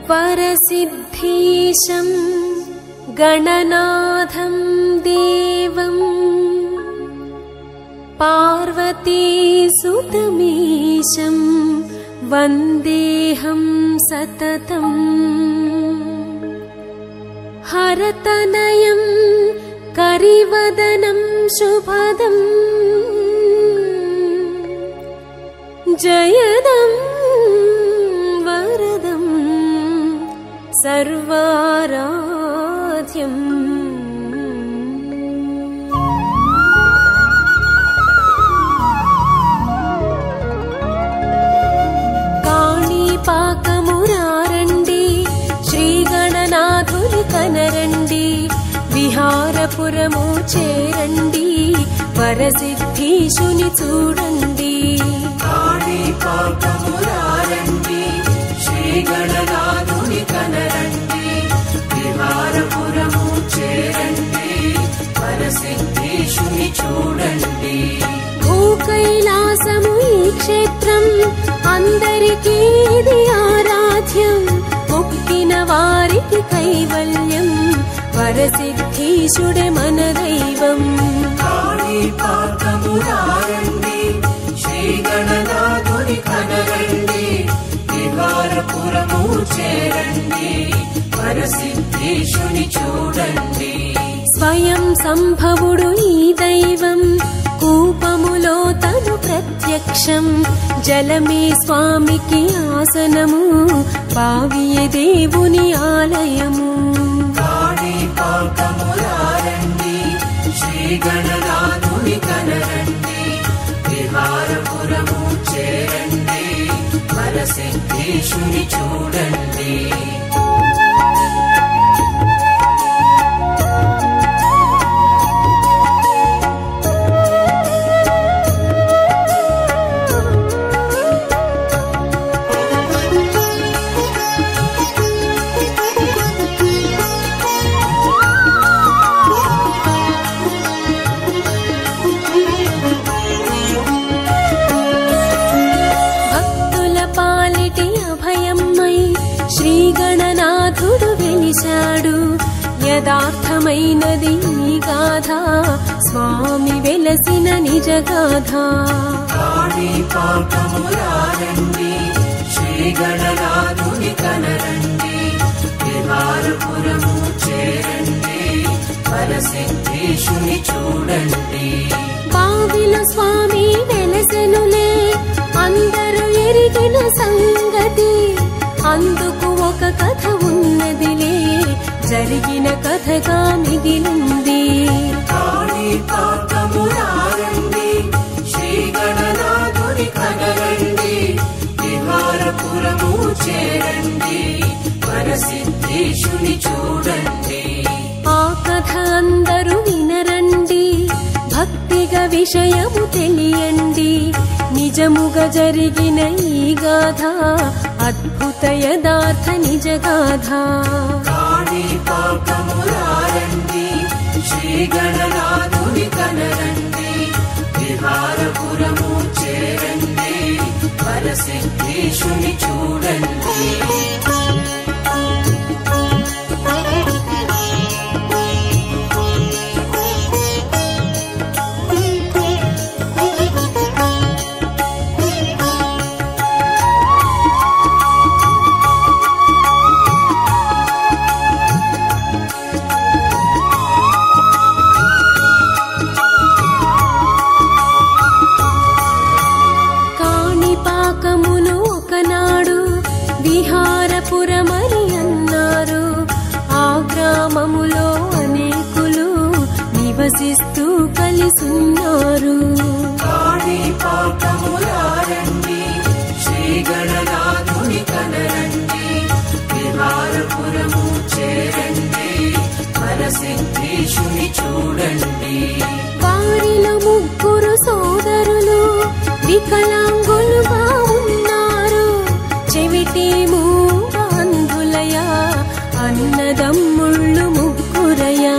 वरसिद्धीशं गणनाथं देवम् पार्वतीसुतमीशं वन्देऽहं सततम् हरतनयं करिवदनं शुभदम् जयदं वरदं सर्वाराध्यम् కాణిపాకమురారండి శ్రీగణనాథుని కనరండి విహారపురము చేరండి వరసిద్ధీశుని చూడండి కాణిపాకమురారండి శ్రీగణనాథుని కనరండి విహారపురము చేరండి పరసిద్ధేశుని చూడండి భూకైలాసము ఈ క్షేత్రం అందరికీ ఇది ఆరాధ్యం మొక్కిన వారికి కైవల్యం వరసిద్ధీశుడే మన దైవం కాణిపాకమురారండి శ్రీగణనాథుని కనరండి విహారపురము చేరండి పరసిద్ధేశుని చూడండి స్వయం సంభవుడు ఈ దైవం కూపములో తను ప్రత్యక్షం జలమే స్వామికి ఆసనము పావియ దేవుని ఆలయము కాణిపాకమురారండి శ్రీగణనాథుని కనరండి విహారపురము చేరండి పరసిద్ధేశుని చూడండి భక్తుల పాలిటి అభయమ్మై శ్రీగణనాథుడు వెలిశాడు యథార్థమైనది ఈ గాథ స్వామి వెలసిన నిజ గాథ కాణిపాకమురారండి శ్రీగణనాథుని కనరండి విహారపురము చేరండి పరసిద్ధేశుని చూడండి బావిలో స్వామి వెలసెనులే అందరూ ఎరిగిన సంగతి అందుకు ఒక కథ ఉన్నదిలే జరిగిన కథగా మిగిలింది కాణిపాకమురారండి శ్రీగణనాథుని కనరండి విహారపురము చేరండి పరసిద్ధేశుని చూడండి ఆ కథ అందరూ వినరండి భక్తిగా విషయము తెలియండి నిజముగా జరిగిన ఈ గాథ అద్భుత యథార్థ నిజ గాథ కాణిపాకమురారండి శ్రీగణనాథుని కనరండి విహారపురము చేరండి పరసిద్ధేశుని చూడండి కాణిపాకమును ఒకనాడు విహారపురమని అన్నారు ఆ గ్రామములో అనేకులు నివసిస్తూ కలిసున్నారు కాణిపాకమురారండి శ్రీగణనాథుని కనరండి విహారపురము చేరండి పరసిద్ధేశుని చూడండి వారిలో ముగ్గురు సోదరులు వికలాంగులుగా ఉన్నారు చెవిటి మూగాంధులయా అన్నదమ్ముళ్ళు ముగ్గురయా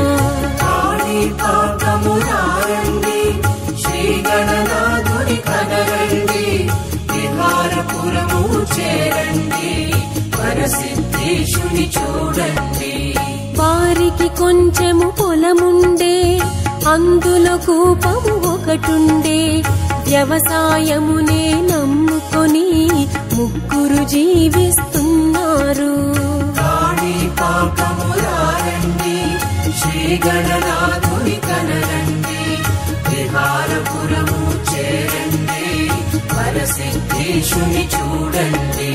కాణిపాకమురారండి శ్రీగణనాథుని కనరండి విహారపురము చేరండి పరసిద్ధి వరసిద్ధిశుని చూడండి వారికి కొంచెము పొలముండే అందులో కూపము ఒకటుండే వ్యవసాయమునే నమ్ముకొని ముగ్గురు జీవిస్తున్నారు కాణిపాకమురారండి శ్రీ గణనాథుని కనరండి విహారపురము చేరండి వరసిద్ధేశుని చూడండి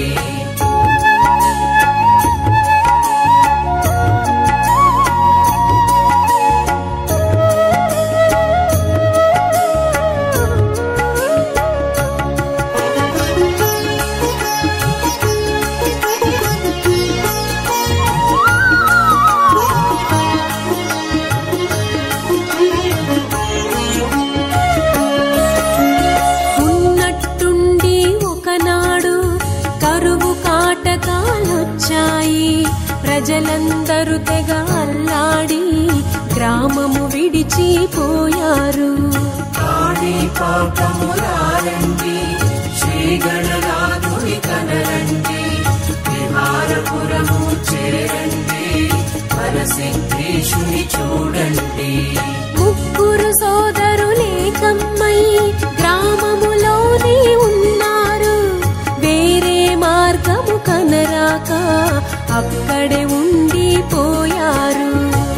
ఉన్నట్టుండి ఒకనాడు కరువు కాటకాలొచ్చాయి ప్రజలందరూ తెగ అల్లాడి గ్రామము విడిచిపోయారు కాణిపాకమురారండి శ్రీ గణనాథుని కనరండి విహారపురము చేరండి వరసిద్ధేశుని చూడండి ముగ్గురు సోదరులే కమ్మై గ్రామములోనే ఉన్నారు వేరే మార్గము కనరాక అక్కడే ఉండిపోయారు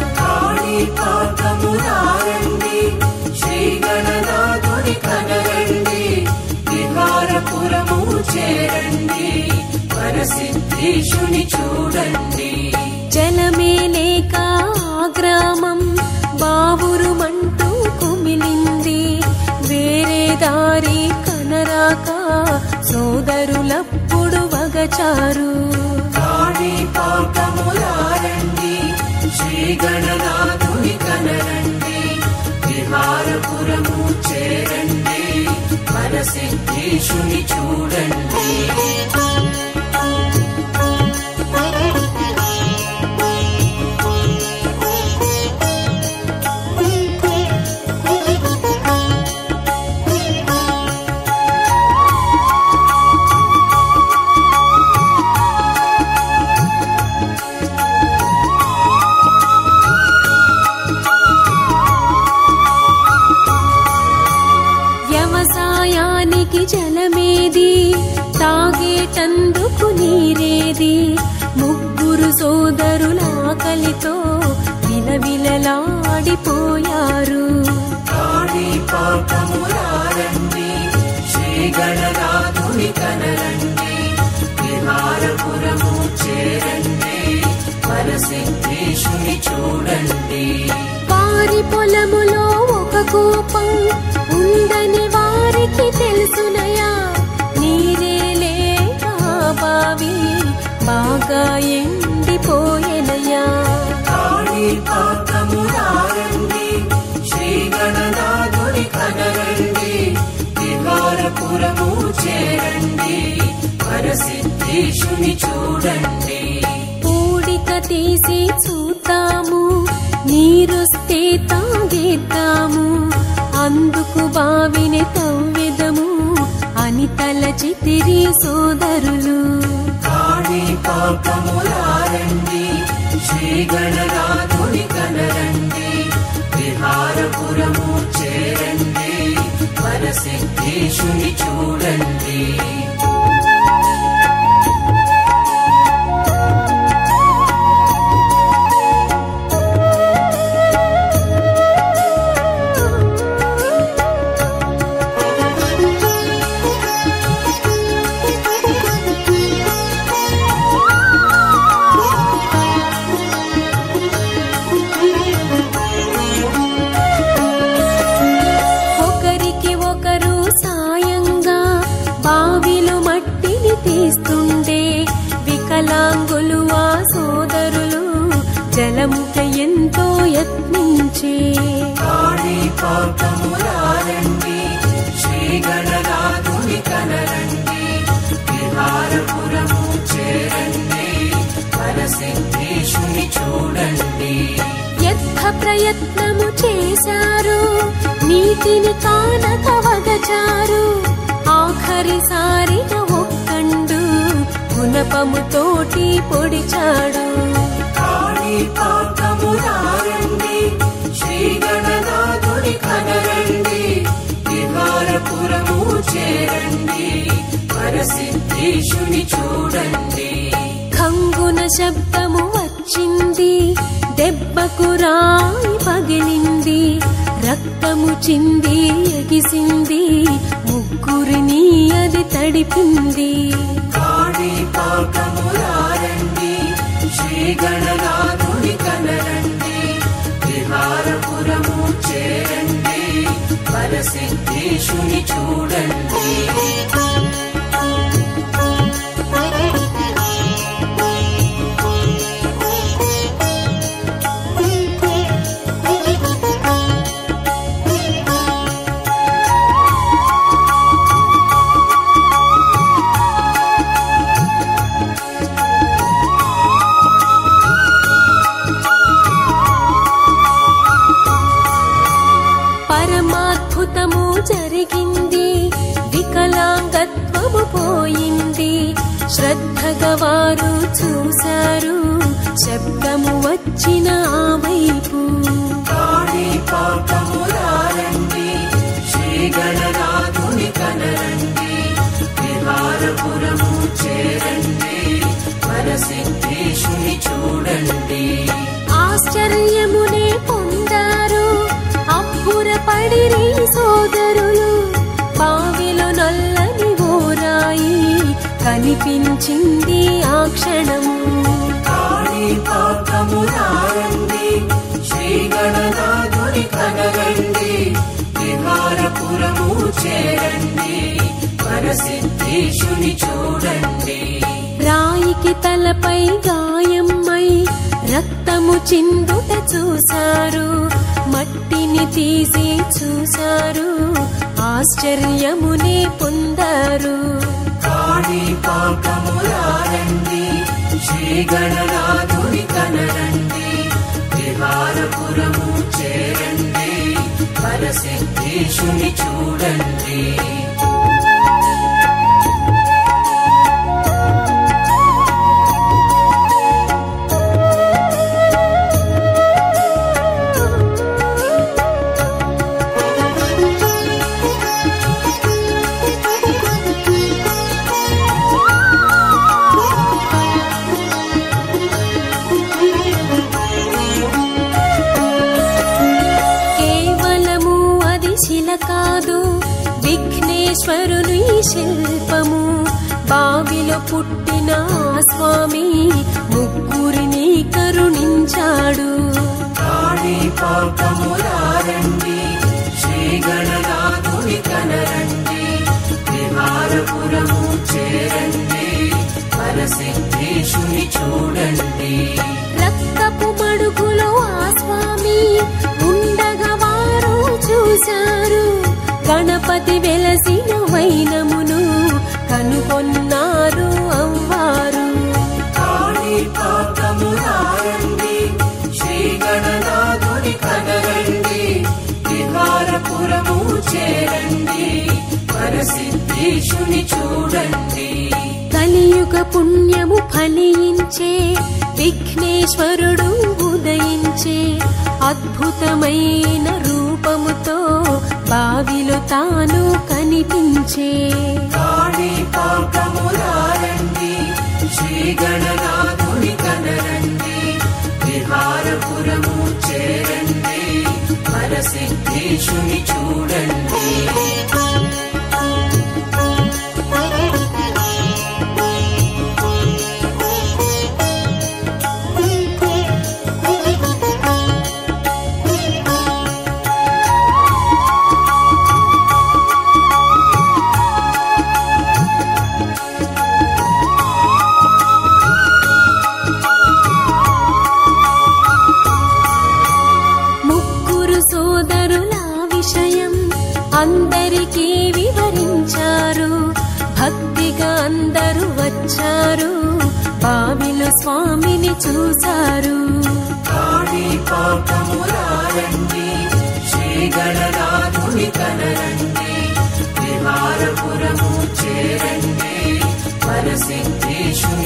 కాణిపాకమురారండి శ్రీ గణనాథుని కనరండి విహారపురము చేరండి వరసిద్ధేశుని చూడండి జలమే లేక ఆ గ్రామం బావురుమంటూ కుమిలింది వేరే దారి కనరాక సోదరులప్పుడు వగచారు కాణిపాకమురారండి శ్రీ గణనాథుని కనరండి విహారపురము చేరండి వరసిద్ధేశుని చూడండి వ్యవసాయానికి జలమేది తాగేటందుకు నీరేది ముగ్గురు సోదరుల ఆకలితో విలవిలలాడిపోయారు కాణిపాకమురారండి శ్రీ గణనాథుని కనరండి విహారపురము చేరండి వరసిద్ధేశుని చూడండి వారి పొలములో ఒక కూపం ఉందని వారికి తెలుసునయా నీరే లేక ఆ బావి బాగా ఎండిపోయెనయా కాణిపాకమురారండి శ్రీ గణనాథుని కనరండి విహారపురము చేరండి వరసిద్ధేశుని చూడండి పూడిక తీసి చూద్దాము నీరొస్తే తాగేద్దాము అందుకు బావిని తవ్వెదము అని తలచితిరి సోదరులు కాణిపాకమురారండి శ్రీ గణనాథుని కనరండి విహారపురము చేరండి వరసిద్ధేశుని చూడండి ఒకరికి ఒకరు సాయంగా బావిలో మట్టిని తీస్తుండే వికలాంగులు ఆ సోదరులు జలముక ఎంతో యత్నించే కాణిపాకమురారండి శ్రీ గణనాథుని కనరండి విహారపురము చేరండి వరసిద్ధేశుని చూడండి యత్న ప్రయత్నము చేశారు నీటిని కానక వగచారు ఆఖరిసారిగా ఒక్కండు గుణపముతోటి పొడిచాడు కాళీ పాకమురారండి శ్రీ గణనాథుని కనరండి విహారపురము చేరండి పరసిద్ధేశుని చూడండి ఖంగున శబ్దము వచ్చింది దెబ్బకు రాయి పగిలింది రక్తము చింది ఎగిసింది ముగ్గురిని అది తడిపింది కాళీ పాకమురారండి శ్రీ గణనాథుని కనరండి విహారపురము చేరండి పరసిద్ధేశుని చూడండి పరమాద్భుతము జరిగింది వికలాంగత్వము పోయింది శ్రద్ధగా వారు చూశారు శబ్దము వచ్చిన ఆ వైపు కాళీ పాకమురారండి శ్రీ గణనాథుని కనరండి విహారపురము చేరండి పరసిద్ధేశుని చూడండి ఆశ్చర్యమునే పొందారు అబ్బురపడిరి సోదరులు బావిలో నల్లని ఓరాయి కనిపించింది ఆ క్షణము కాళీ పాకమురారండి శ్రీ గణనాథుని కనరండి విహారపురము చేరండి పరసిద్ధేశుని చూడండి రాయికి తలపై గాయమ్మై రక్తము చిందుట చూశారు మట్టిని తీసి చూశారు ఆశ్చర్యమునే పొందారు కాళీ పాకమురారండి శ్రీ గణనాథుని కనరండి విహారపురము చేరండి పరసిద్ధేశుని చూడండి కేవలము అది శిల కాదు విఘ్నేశ్వరుని శిల్పము బావిలో పుట్టిన ఆ స్వామి ముగ్గురిని కరుణించాడు కాళీ పాకమురారండి శ్రీ గణనాథుని కనరండి విహారపురము చేరండి పరసిద్ధేశుని చూడండి రక్తపు మడుగులో ఆ స్వామి ఉండగా వారు చూశారు గణపతి వెలసిన వైనమును కనుగొన్నారు అవ్వారు కాళీ పాకమురారండి శ్రీ గణనాథుని కనరండి విహారపురము చేరండి పరసిద్ధేశుని చూడండి కలియుగ పుణ్యము ఫలించే విఘ్నేశ్వరుడు ఉదయించే అద్భుతమైన రూపముతో బావిలో తాను కనిపించే కాళీ పాకమురారండి శ్రీ గణనాథుని కనరండి విహారపురము చేరండి పరసిద్ధేశుని చూడండి ముగ్గురు సోదరుల విషయం అందరికీ వివరించారు భక్తిగా అందరూ వచ్చారు బావిలో స్వామిని చూశారు కాళీ పాకమురారండి శ్రీ గణనాథుని కనరండి విహారపురము చేరండి పరసిద్ధేశుని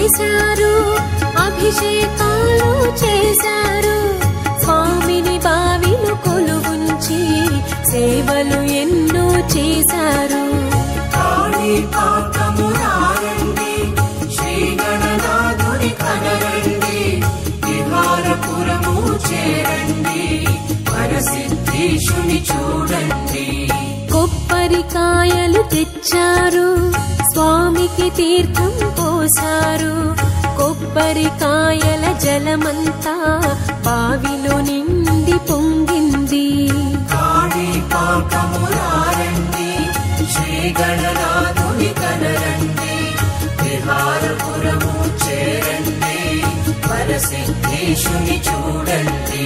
చేశారు అభిషేకాలు చేశారు స్వామిని బావిలో కొలువుంచి సేవలు ఎన్నో చేశారు కాణిపాకము రారండి శ్రీ గణనాథుని కనరండి విహారపురము చేరండి పరసిద్ధీశుని చూడండి కొబ్బరికాయలు తెచ్చారు స్వామికి తీర్థం పోసారు కొబ్బరికాయల జలమంతా బావిలో నిండి పొంగింది కాణిపాకము రారండి శ్రీ గణనాథుని కనరండి విహారపురము చేరండి పరసిద్ధీశుని చూడండి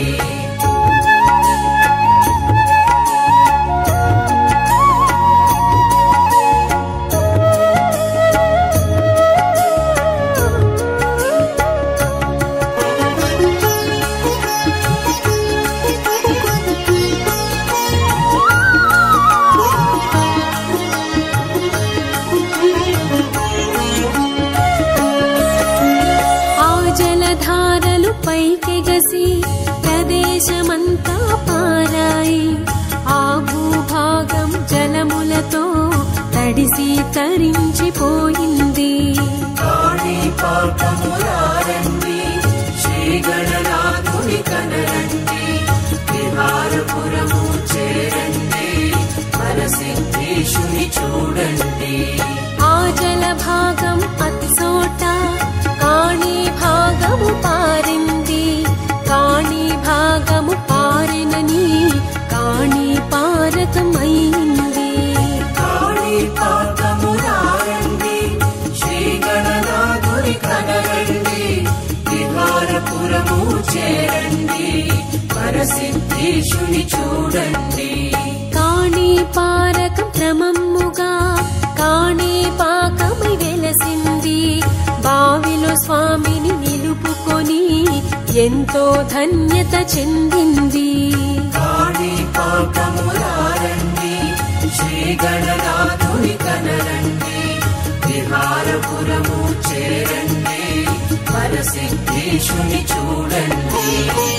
ఆ జలధారలు పైకెగసి ప్రదేశమంతా పారాయి ఆ భూభాగం జలములతో తడిసి తరించిపోయింది కాణిపాకము రారండి శ్రీ గణనాథుని కనరండి విహారపురము చేరండి పరసిద్ధీశుని చూడండి ఆ జలభాగం అచ్చోట కాణి భాగము పారింది కాణి భాగము పారినని కాణి పారకమైంది కాణిపాకము రారండి శ్రీ గణనాథుని కనరండి విహారపురము చేరండి పరసిద్ధీశుని చూడండి కాణి పారక క్రమముగా కాణి పాకమై వెలసింది బావిలో స్వామిని నిలుపుకొని ఎంతో ధన్యత చెందింది కాణిపాకము రారండి శ్రీ గణనాథుని కనరండి విహారపురము చేరండి పరసిద్ధీశుని చూడండి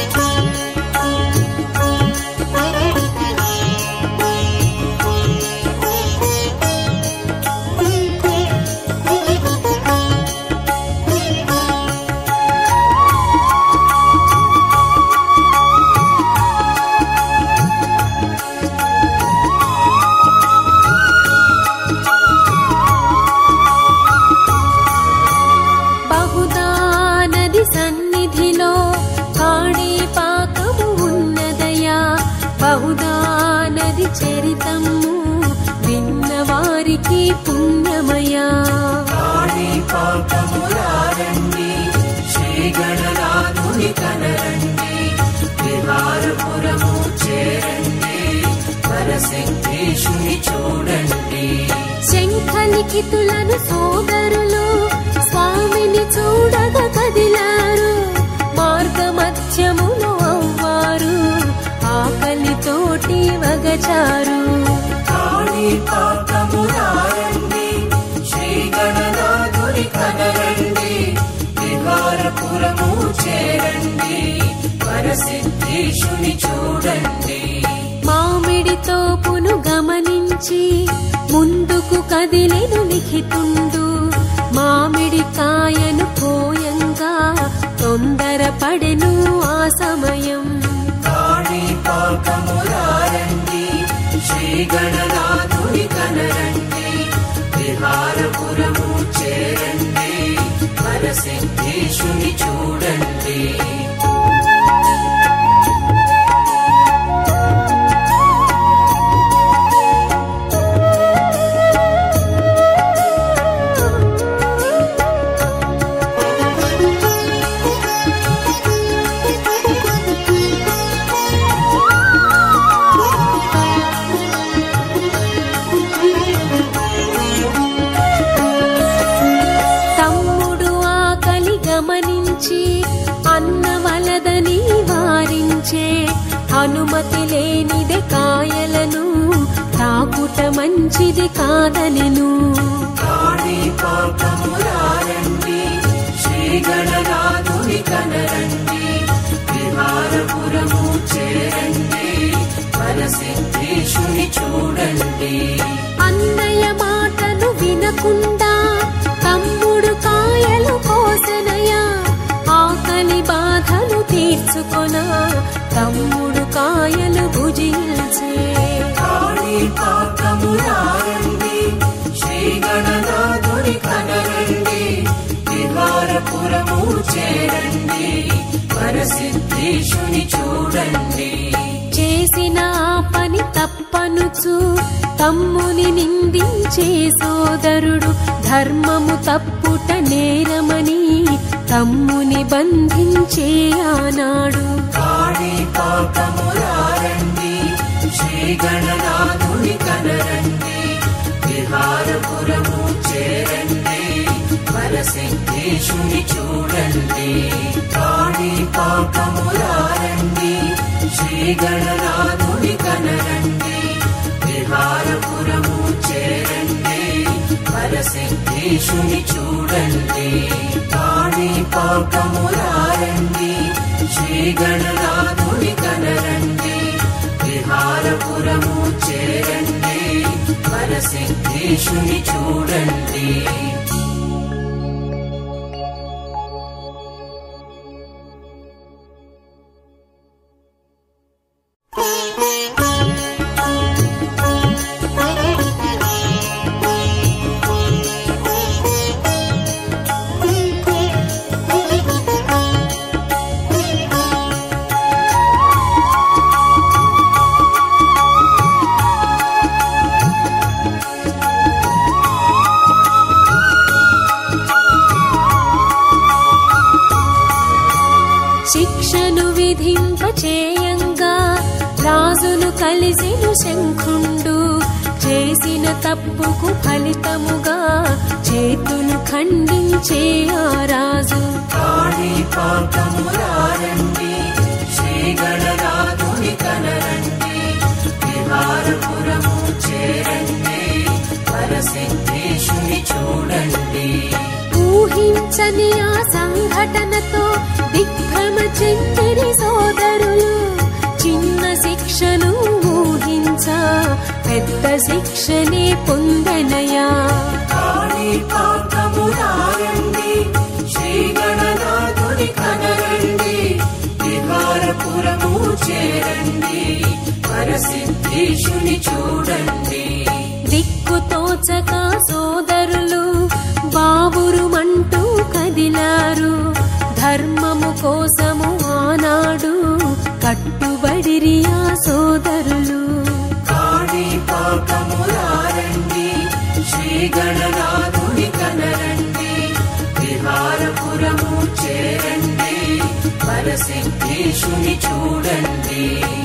బహుదా నది సన్నిధిలో కాణి పాకము ఉన్నదయా బహుదా నది చరితము విన్నవారికి పుణ్యమయా కాణిపాకము రారండి శ్రీ గణనాథుని కనరండి విహారపురము చేరండి పరసిద్ధీశుని చూడండి శంఖలిఖితులను సోదరులు స్వామిని చూడగా కదిలారు మార్గ మధ్యములో అవ్వారు ఆకలితోటి వగచారు కాణిపాకము రారండి శ్రీ గణనాథుని కనరండి విహారపురము చేరండి పరసిద్ధీశుని చూడండి మామిడి తోపును గమనించి ముందుకు కదిలెను లిఖితుండు మామిడి కాయను పోయంగా తొందరపడెను ఆ సమయం కాణిపాకము రారండి శ్రీ గణనాథుని కనరండి విహారపురము చేరండి పరసిద్ధీశుని చూడండి తమ్ముడు ఆకలి గమనించి అన్నవలదని వారించే అనుమతి లేనిదే కాయలను తాకుట మంచిది కాదనెను కాణిపాకము రారండి శ్రీగణనాథుని కనరండి విహారపురము చేరండి వరసిద్ధేశుని చూడండి అన్నయ్య మాటను వినకుండా తమ్ముడు కాయలు కోసనయా ఆకలి బాధను తీర్చుకొన తమ్ముడు కాయలు భుజించే కాళీ పాకములారండి శ్రీగణనాథుని కనరండి విహారపురము చేరండి వరసిద్ధేశుని చూడండి చేసిన ఆ పని తప్పనుచు తమ్ముని నిందించే సోదరుడు ధర్మము తప్పుట నేరమని తమ్ముని బంధించే ఆనాడు కాళీ పాకములారండి శ్రీగణనాథుని కనరండి విహారపురము చేరండి వరసిద్ధేశుని చూడండి కాళీ పాకములారండి శ్రీగణనాథుని కనరండి విహారపురము చేరండి వరసిద్ధేశుని చూడండి కాళీ పాకములారండి శ్రీగణనాథుని కనరండి విహారపురము చేరండి వరసిద్ధేశుని చూడండి శిక్షను విధింపచేయంగా రాజును కలిసిను శంఖుండు చేసిన తప్పుకు ఫలితముగా చేతులు ఖండించే ఆ రాజు కాళీ పాకములారండి శ్రీగణనాథుని కనరండి విహారపురము చేరండి వరసిద్ధేశుని చూడండి ఊహించని ఆ సంఘటనతో దిగ్భ్రమ చెందిరి సోదరులు చిన్న శిక్షను ఊహించా పెద్ద శిక్షనే పొందనయా కాళీ పాకములారండి శ్రీగణనాథుని కనరండి విహారపురము చేరండి వరసిద్ధేశుని చూడండి దిక్కు తోచక సోదరులు బావురుమంటూ కదిలారు ధర్మము కోసము ఆనాడు కట్టుబడిరి ఆ సోదరులు కాళీ పాకములారండి శ్రీగణనాథుని కనరండి విహారపురము చేరండి వరసిద్ధేశుని చూడండి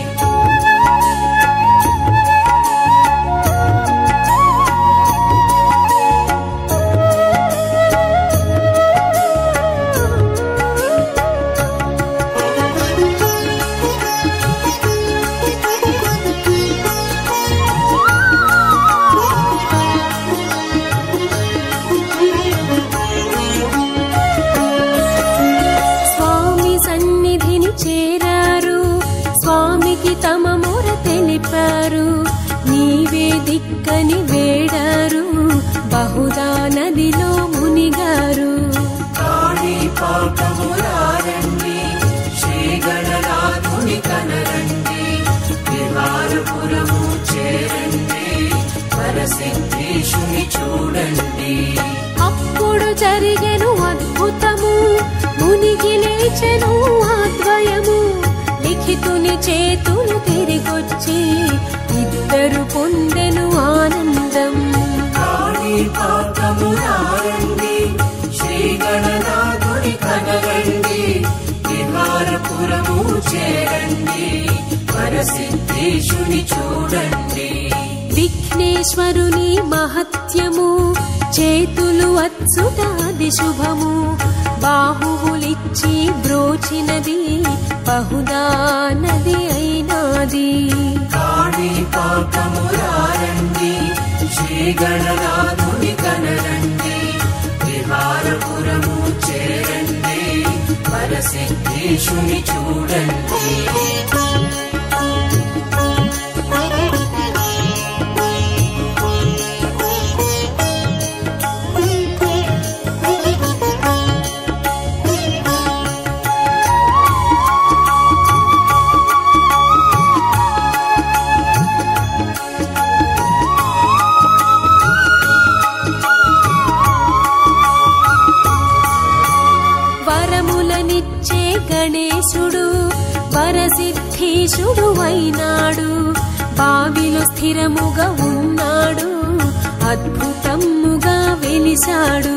స్వామి సన్నిధిని చేరారు స్వామికి తమ మొర తెలిపారు నీవే దిక్కని వేడారు బహుదా నదిలో మునిగారు కాళీ పాకములారండి శ్రీగణనాథుని కనరండి విహారపురము చేరండి వరసిద్ధేశుని చూడండి అప్పుడు జరిగెను అద్భుతము మునిగి లేచెను ఆద్వయము లిఖితుని చేతులు తిరిగొచ్చి ఇద్దరు పొందెను ఆనందం కాళీ పాకములారండి శ్రీగణనాథుని కనరండి విహారపురము చేరండి వరసిద్ధేశుని చూడండి విఘ్నేశ్వరుని మహత్యము చేతులు అచ్చుట అది శుభము బాహువులిచ్చి బ్రోచినది బహుదా నది అయినాది కాళీ పాకములారండి శ్రీగణనాథుని కనరండి విహారపురము చేరండి ప్రసిద్ధీశుని చూడండి వరములనిచ్చే గణేశుడు వరసిద్ధీశుడు అయినాడు బావిలో స్థిరముగా ఉన్నాడు అద్భుతముగా వెలిశాడు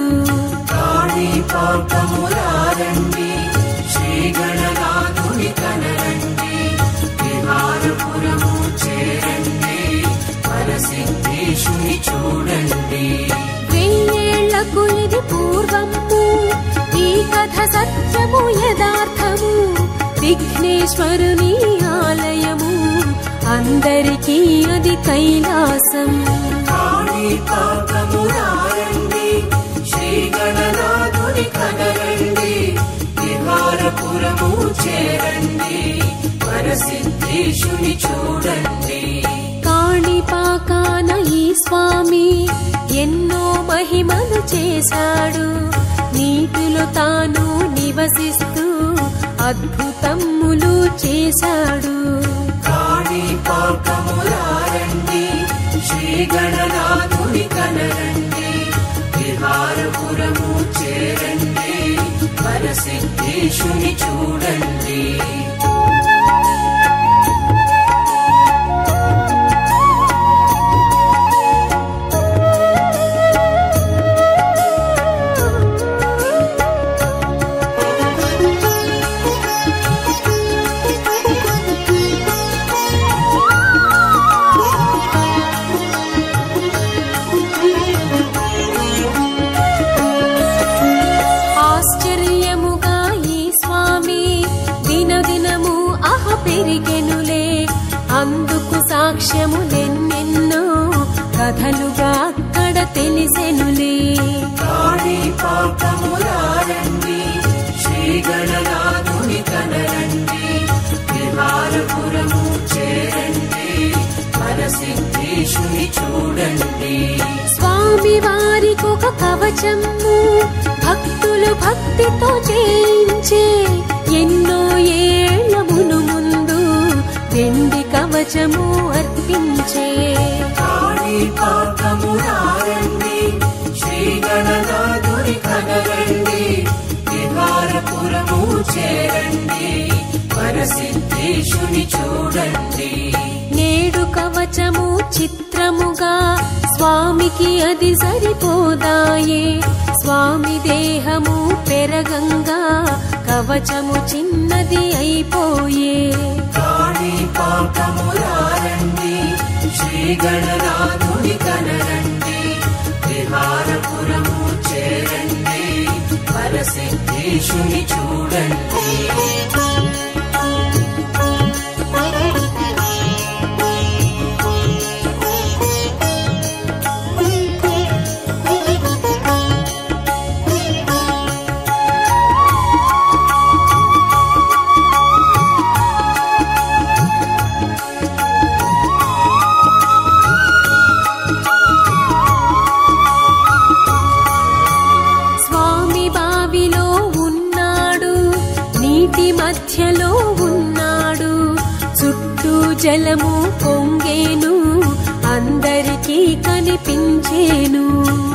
కాణిపాకమురారండి శ్రీ గణనాథుని కనరండి విహారపురము చేరండి పరసిద్ధీశుని చూడండి వెయ్యేళ్లకు ఇది పూర్వము ఈ కథ సత్యము యథార్థము విఘ్నేశ్వరుని ఆలయము అందరికీ అది కైలాసం కాణిపాకమురారండి శ్రీ గణనాథుని కనరండి విహారపురము చేరండి పరసిద్ధీశుని చూడండి కాణిపాకాన ఈ స్వామి ఎన్నో మహిమలు చేశాడు నీటిలో తాను నివసిస్తూ అద్భుతములు చేశాడు కాణిపాకమురారండి శ్రీ గణనాథుని కనరండి విహారపురము చేరండి పరసిద్ధీశుని చూడండి ఆశ్చర్యముగా ఈ స్వామి దినదినము అహ పెరిగెనులే అందుకు సాక్ష్యములెన్నెన్నో కథలుగా అక్కడ తెలిసెనులే కాణిపాకమురారండి శ్రీ గణనాథుని కనరండి విహారపురము చేరండి పరసిద్ధీశుని చూడండి స్వామి వారికొక కవచము భక్తులు భక్తితో చేయించే ఎన్నో ఏళ్ల మును ముందు వెండి కవచము అర్పించే కాణిపాకమురారండి శ్రీ గణనాథుని కనరండి విహారపురము చేరండి పరసిద్ధీశుని చూడండి నేడు కవచము చిత్రముగా స్వామికి అది సరిపోదాయే స్వామి దేహము పెరగంగా కవచము చిన్నది అయిపోయే కాణిపాకమురారండి శ్రీ గణనాథుని కనరండి విహారపురము చేరండి పరసిద్ధీశుని చూడండి స్వామి బావిలో ఉన్నాడు నీటి మధ్యలో ఉన్నాడు చుట్టూ జలము పొంగేను అందరికీ కనిపించేను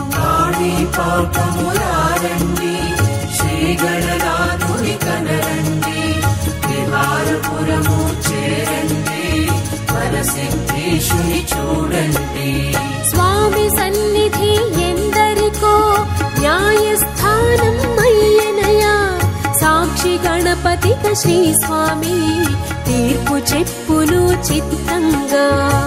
కాణిపాకమురారండి శ్రీ గణనాథుని కనరండి విహారపురము చేరండి పరసిద్ధీశుని చూడండి స్వామి సన్నిధి ఎందరికో న్యాయస్థానం అయ్యనయా సాక్షి గణపతిక శ్రీ స్వామి తీర్పు చెప్పును చిత్తంగా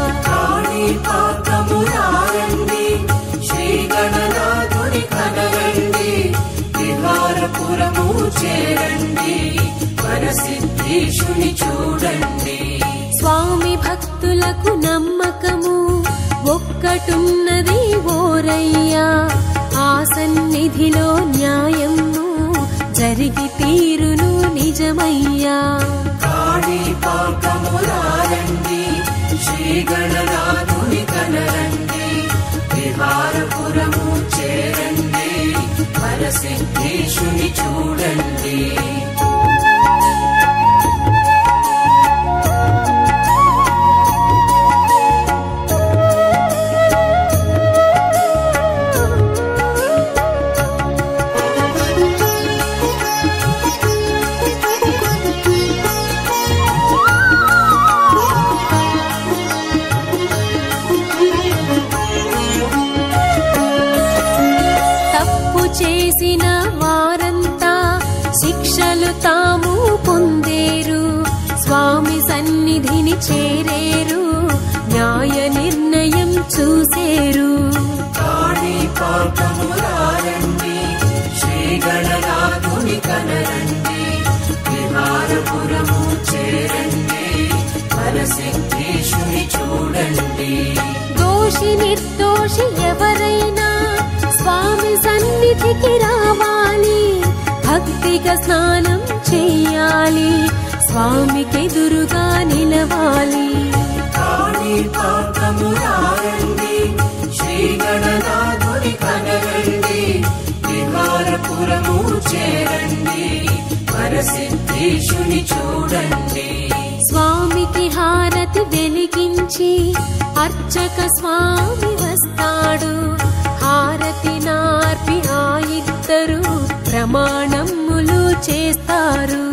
కాణిపాకమురారండి శ్రీ గణనాథుని కనరండి విహారపురము చేరండి పరసిద్ధీశుని చూడండి స్వామి భక్తులకు నమ్మకము ఒక్కటున్నది ఓరయ్యా ఆ సన్నిధిలో న్యాయము జరిగి తీరును నిజమయ్యా కాణిపాకమురారండి శ్రీ గణనాథుని కనరండి విహారపురము చేరండి పరసిద్ధేశుని చూడండి తప్పు చేసిన వారంతా శిక్షలు తాము పొందేరు స్వామి సన్నిధిని చేరేరు న్యాయ నిర్ణయం చూసేరు కాణిపాకమురారండి శ్రీ గణనాథుని కనరండి విహారపురము చేరండి పరసిద్ధేశుని చూడండి దోషి నిర్దోషి ఎవరైనా స్వామి సన్నిధికి రావాలి భక్తిగా స్నానం చెయ్యాలి స్వామికి ఎదురుగా నిలవాలి కాణిపాకమురారండి శ్రీ గణనాథుని కనరండి విహారపురము చేరండి పరసిద్ధేశుని చూడండి స్వామికి హారతి వెలిగించి అర్చక స్వామి వస్తాడు హారతి నార్పి ఆ ఇద్దరు ప్రమాణములు చేస్తారు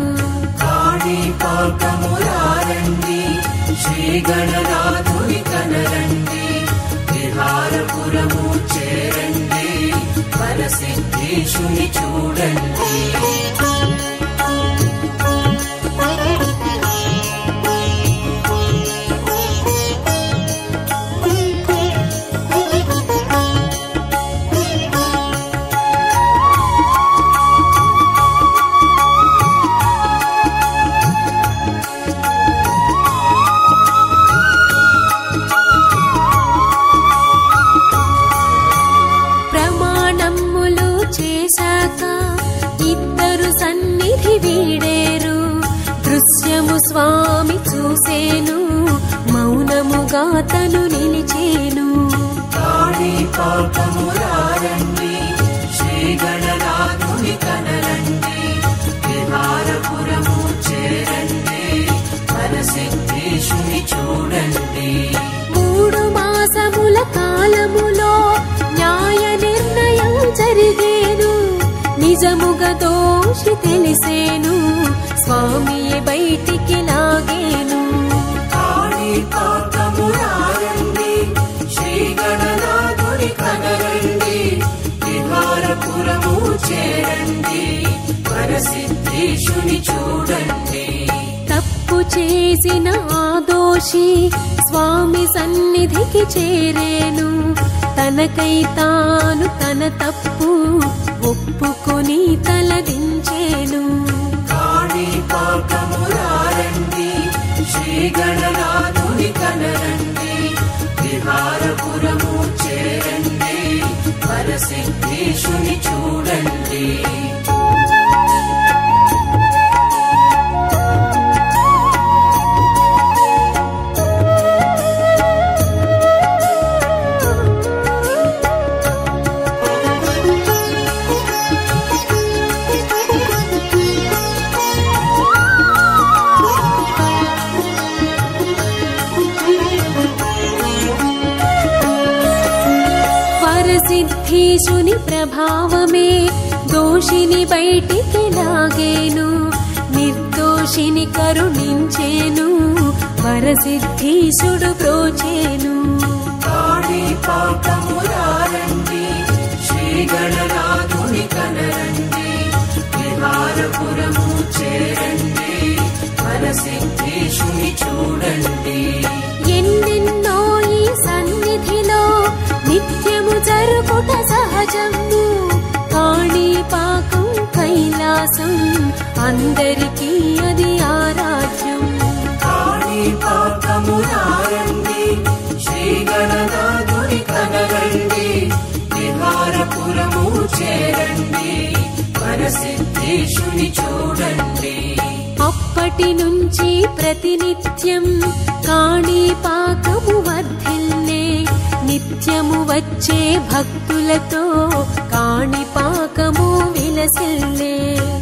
కాణిపాకమురారండి శ్రీ గణనాథుని కనరండి విహారపురము చేరండి పరసిద్ధేశుని చూడండి ప్రమాణములు చేశాక ఇద్దరు సన్నిధి వీడేరు దృశ్యము స్వామి చూసేను మౌనముగా తను నిలిచేను కాణిపాకమురారండి శ్రీ గణనాథుని కనరండి విహారపురము చేరండి పరసిద్ధేశుని చూడండి మూడు మాసముల కాలములో న్యాయ నిర్ణయం జరిగేను నిజముగా దోషి తెలిసేను స్వామి బయటికి లాగేను కాణిపాకమురారండి శ్రీ గణనాథుని కనరండి విహారపురము చేరండి పరసిద్ధేశుని చూడండి తప్పు చేసిన ఆ దోషి స్వామి సన్నిధికి చేరేను తనకై తాను తన తప్పు ఒప్పుకొని తలదించేను కాణిపాకమురారండి శ్రీ గణనాథుని కనరండి విహారపురము చేరండి పరసిద్ధేశుని చూడండి వరసిద్ధీశుని ప్రభావమే దోషిని బయటికి లాగేను నిర్దోషిని కరుణించేను వరసిద్ధీశుడు ప్రోచేను కాణిపాకమురారండి శ్రీ గణనాథుని కనరండి విహారపురము చేరండి పరసిద్ధేశుని చూడండి ఎన్నెన్నో ఈ సన్నిధిలో నిత్యము జరుపుట సహజము కాణిపాకం కైలాసం అందరికీ అది ఆరాధ్యం కాణిపాకమురారండి శ్రీ గణనాథుని కనరండి విహారపురము చేరండి పరసిద్ధేశుని చూడండి అప్పటి నుంచి ప్రతినిత్యం కాణిపాకము వర్ధిల్లే నిత్యము వచ్చే భక్తులతో కాణిపాకము విలసిల్లే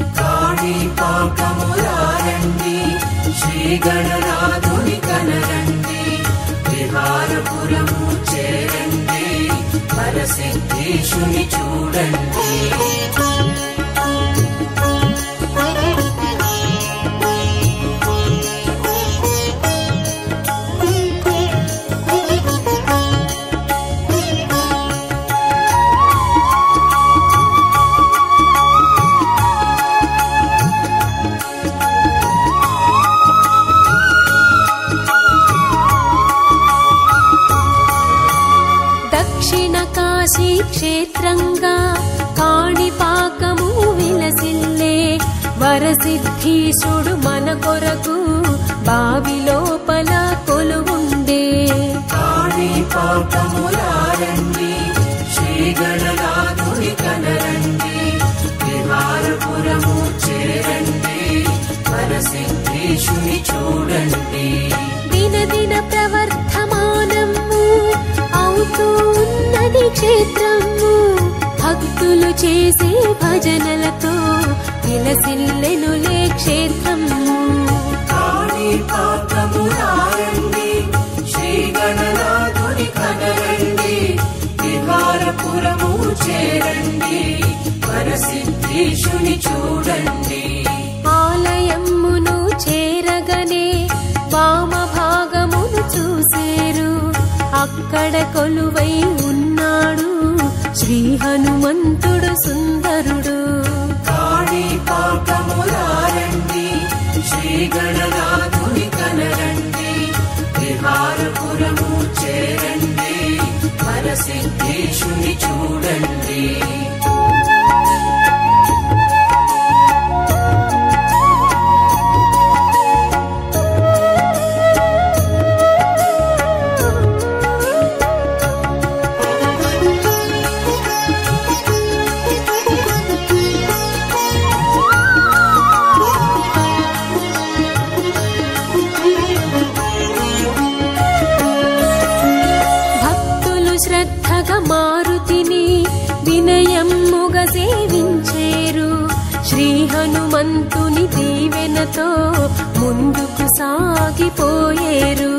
కాణిపాకములారండి శ్రీ గణనాథుని కనరండి విహారపురము చేరండి పరసిద్ధేశుని చూడండి దక్షిణ కాశీ క్షేత్రంగా కాణిపాకము విలసిల్లే వరసిద్ధీశుడు మన కొరకు బావి లోపల కొలువుండే కాణిపాకములారండి శ్రీ గణనాథుని కనరండి విహారపురము చేరండి పరసిద్ధేశుని చూడండి దినదిన ప్రవర్ధమానము అవుతూ ఉన్నది క్షేత్రము భక్తులు చేసే భజనలతో విలసిల్లెనులే క్షేత్రము కాణిపాకములారండి శ్రీ గణనాథుని కనరండి విహారపురము చేరండి పరసిద్ధేశుని చూడండి ఆలయమును చేరగనే వామ భాగమును చూసేరు అక్కడ కొలువై ఉన్నాడు శ్రీ హనుమంతుడు సుందరుడు కాణిపాకములారండి శ్రీ గణనాథుని కనరండి విహారపురము చేరండి పరసిద్ధేశుని చూడండి భక్తులు శ్రద్ధగా మారుతిని వినయమ్ముగా సేవించేరు శ్రీ హనుమంతుని దీవెనతో ముందుకు సాగిపోయేరు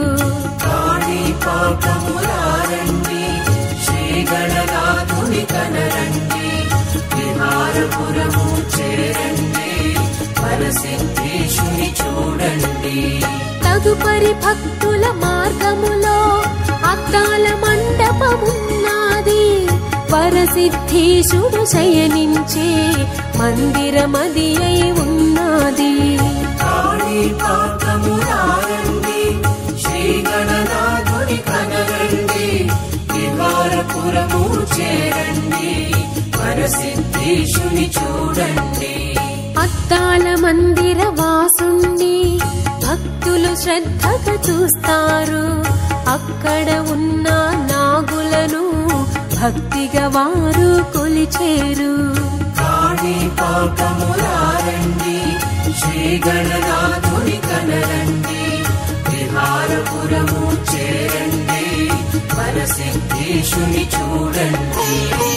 కాణిపాకములారండి శ్రీ గణనాథుని కనరండి విహారపురము చేరండి పరసిద్ధేశుని చూడండి తదుపరి భక్తుల మార్గములో అద్దాల మండపమున్నది వరసిద్ధీశుడు శయనించే మందిరమది అయి ఉన్నది కాణిపాకములారండి శ్రీ గణనాథుని కనరండి విహారపురము చేరండి పరసిద్ధేశుని చూడండి అద్దాల మందిర వాసుణ్ణి భక్తులు శ్రద్ధగా చూస్తారు అక్కడ ఉన్న నాగులను భక్తిగా వారు కొలిచేరు కాణిపాకములారండి శ్రీ గణనాథుని కనరండి విహారపురము చేరండి పరసిద్ధేశుని చూడండి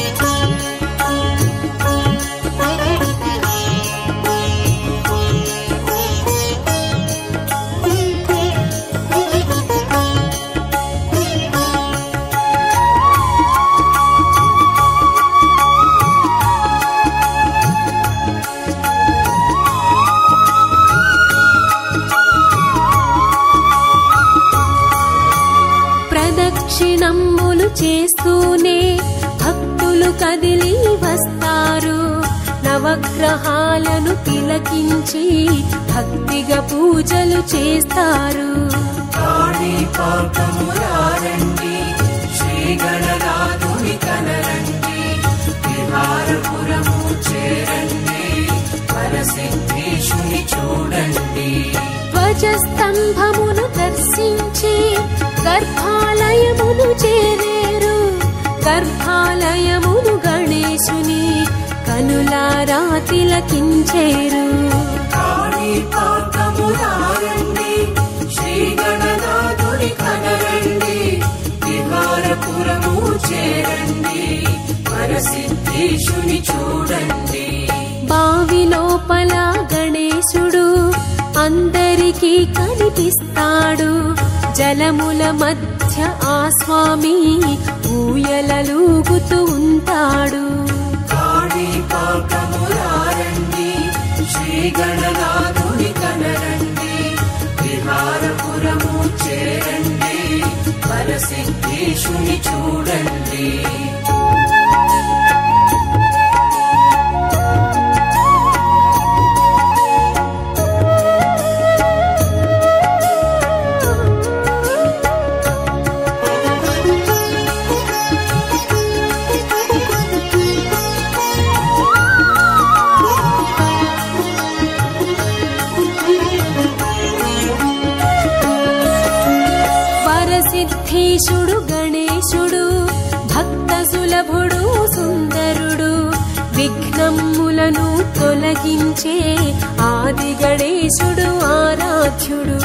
ప్రదక్షిణమ్ములు చేస్తూనే భక్తులు కదిలి వస్తారు నవగ్రహాలను తిలకించి భక్తిగా పూజలు చేస్తారు కాణిపాకములారండి శ్రీ గణనాథుని కనరండి విహారపురము చేరండి పరసిద్ధేశుని చూడండి ధ్వజస్తంభమును దర్శించి గర్భాలయమును చేరేరు గర్భాలయమును గణేశుని కనులారా తిలకించేరు కాణిపాకములా వచ్చుడు అందరికీ కనిపిస్తాడు జలముల మధ్య ఆ స్వామి ఊయలలూగుతూ ఉంటాడు కాణిపాకమురారండి శ్రీ గణనాథుని కనరండి విహారపురము చేరండి పరసిద్ధేశుని చూడండి వరసిద్ధీశుడు గణేశుడు భక్త సులభుడు సుందరుడు విఘ్నములను తొలగించే ఆది గణేశుడు ఆరాధ్యుడు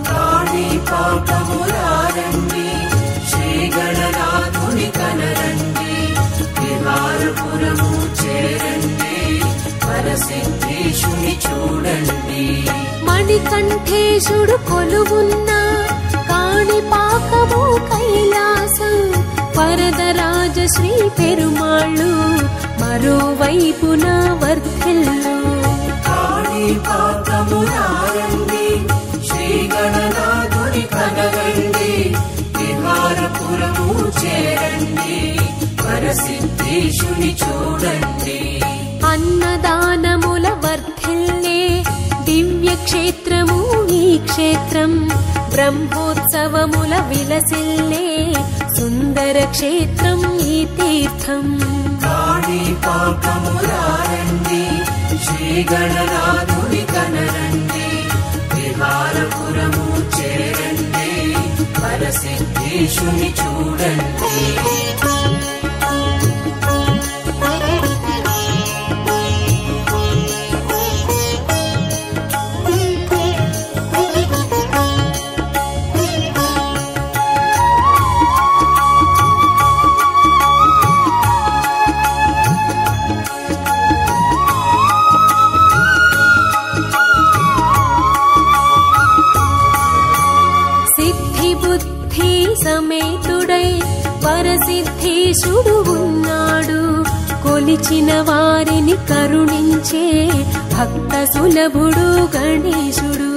కాణిపాకమురారండి శ్రీ గణనాథుని కనరండి విహారపురము చేరండి పరసిద్ధేశుని చూడండి మణికంఠేశుడు కొలువున్న కాణిపాకము కైలాసం వరదరాజ శ్రీ పెరుమాళ్ళు మరోవైపున వర్ధిల్లు కాణిపాకమురారండి శ్రీ గణనాథుని కనరండి విహారపురము చేరండి పరసిద్ధేశుని చూడండి అన్నదానముల వర్ధిల్లే దివ్య క్షేత్రము ఈ క్షేత్రం బ్రహ్మోత్సవముల విలసిల్లే సుందర క్షేత్రం ఈ తీర్థం కాణిపాకమురారండి శ్రీ గణనాథుని కనరండి విహారపురము చేరండి పరసిద్ధేశుని చూడండి సిద్ధి బుద్ధి సమేతుడై వరసిద్ధీశుడు ఉన్నాడు కొలిచిన వారిని కరుణించే భక్త సులభుడు గణేశుడు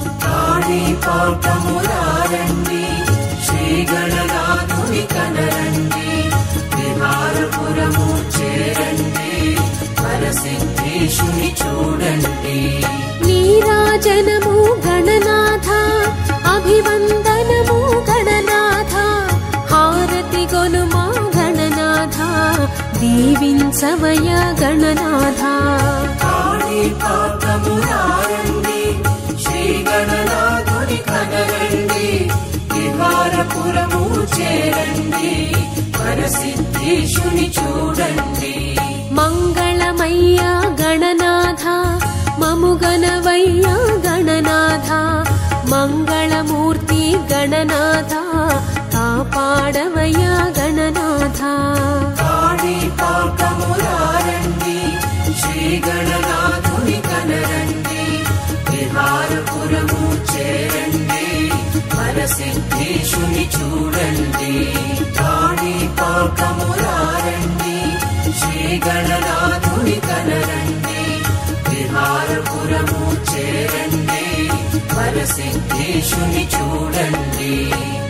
కాణిపాకమురారండి శ్రీ గణనాథుని కనరండి విహారపురము చేరండి పరసిద్ధేశుని చూడండి నీరాజనము గణనాథ అభివందనము గణనాథ హారతి గొనుమా గణనాథ దీవించవయ గణనాథ కాణిపాకమురారండి శ్రీ గణనాథుని కనరండి విహారపురము చేరండి పరసిద్ధేశుని చూడండి మంగళమయ్య గణనాథ మముగనవయ్య గణనాథ మంగళమూర్తి గణనాథ కాపాడవయ్య గణనాథ కాణిపాకమురారండి శ్రీ గణనాథుని కనరండి విహారపురము చేరండి పరసిద్ధేశుని చూడండి కాణిపాకమురారండి శ్రీ గణనాథుని కనరండి విహారపురము చేరండి పరసిద్ధేశుని చూడండి